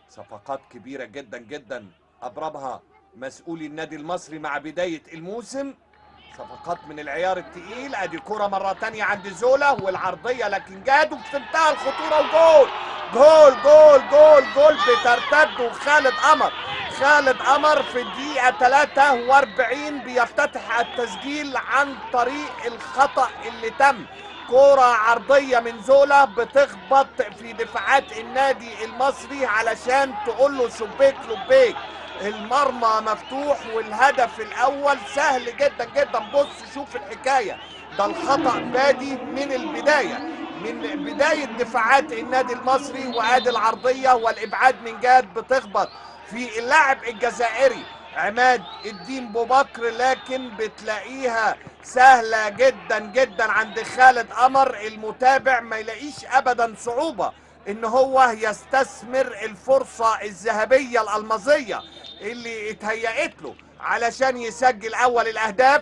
صفقات كبيرة جدا جدا أبرمها مسؤولي النادي المصري مع بداية الموسم صفقات من العيار التقيل ادي كرة مرة تانية عند زولا والعرضية لكن جادوا في منتهى الخطورة وجول جول جول جول جول بترتد وخالد قمر خالد قمر في الدقيقة 43 بيفتتح التسجيل عن طريق الخطأ اللي تم كرة عرضية من زولا بتخبط في دفاعات النادي المصري علشان تقول له شبيك لبيك المرمى مفتوح والهدف الاول سهل جدا جدا بص شوف الحكايه ده الخطا بادي من البدايه من بدايه دفاعات النادي المصري وادي العرضيه والابعاد من جاد بتخبط في اللاعب الجزائري عماد الدين بوبكر لكن بتلاقيها سهله جدا جدا عند خالد قمر المتابع ما يلاقيش ابدا صعوبه ان هو يستثمر الفرصه الذهبيه الالمازيه اللي اتهيأت له علشان يسجل اول الاهداف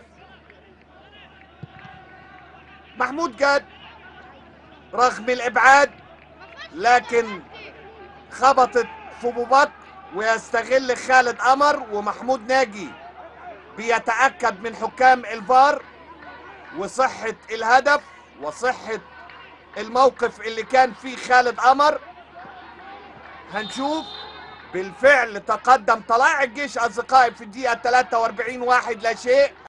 محمود جاد رغم الابعاد لكن خبطت في ابو بكر ويستغل خالد قمر ومحمود ناجي بيتاكد من حكام الفار وصحه الهدف وصحه الموقف اللي كان فيه خالد قمر هنشوف بالفعل تقدم طلائع الجيش اصدقائي في الدقيقه 43 واحد لا شيء